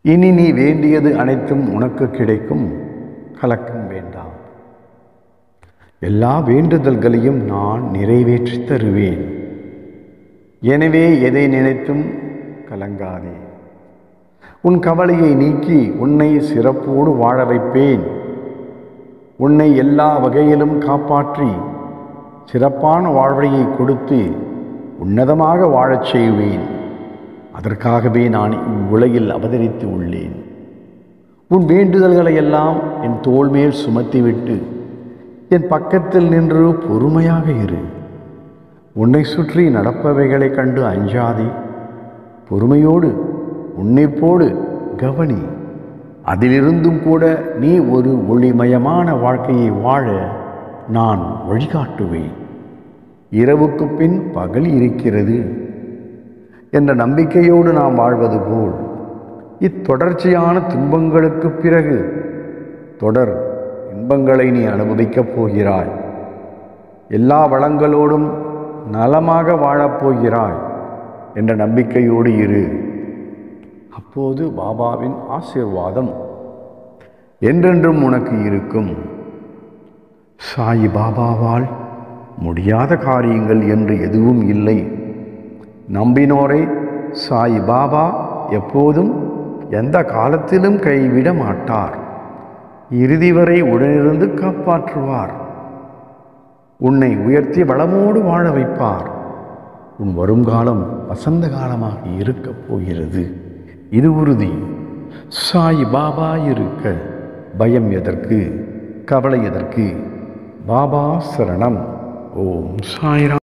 இனி நீ வேண்டியது அனைத்தும் உனக்கு கிடைக்கும் கலக்கம் வேண்டாம் எல்லா வேண்டுதல்களையும் நான் நிறைவேற்றி தருவேன் எனவே எதை நினைத்தும் கலங்காதே உன் கவலையை நீக்கி உன்னை சிறப்போடு வாழ வைப்பேன் உன்னை எல்லா வகையிலும் காப்பாற்றி சிறப்பான வாழ்வையை கொடுத்து உன்னதமாக வாழச் செய்வேன் அதற்காகவே நான் இவ்வுலகில் அவதரித்து உள்ளேன் உன் வேண்டுதல்களை எல்லாம் என் தோள் மேல் சுமத்திவிட்டு என் பக்கத்தில் நின்று பொறுமையாக இரு உன்னை சுற்றி நடப்பவைகளைக் கண்டு அஞ்சாதே பொறுமையோடு உன்னிப்போடு கவனி அதிலிருந்தும் கூட நீ ஒரு ஒளிமயமான வாழ்க்கையை வாழ நான் வழிகாட்டுவேன் இரவுக்கு பின் பகல் இருக்கிறது என்ற நம்பிக்கையோடு நாம் வாழ்வது போல் இத்தொடர்ச்சியான துன்பங்களுக்கு பிறகு தொடர் இன்பங்களை நீ அனுபவிக்கப் போகிறாய் எல்லா வளங்களோடும் நலமாக வாழப்போகிறாய் என்ற நம்பிக்கையோடு இரு அப்போது பாபாவின் ஆசீர்வாதம் என்றென்றும் உனக்கு இருக்கும் சாயி பாபாவால் முடியாத காரியங்கள் என்று எதுவும் இல்லை நம்பினோரை சாய் பாபா எப்போதும் எந்த காலத்திலும் கைவிட மாட்டார் இறுதி வரை உடனிருந்து காப்பாற்றுவார் உன்னை உயர்த்தி வளமோடு வாழ வைப்பார் உன் வருங்காலம் வசந்த காலமாக இருக்கப் போகிறது இது உறுதி சாய் பாபா இருக்க பயம் எதற்கு கவலை எதற்கு பாபா சரணம் ஓம் சாய்ராம்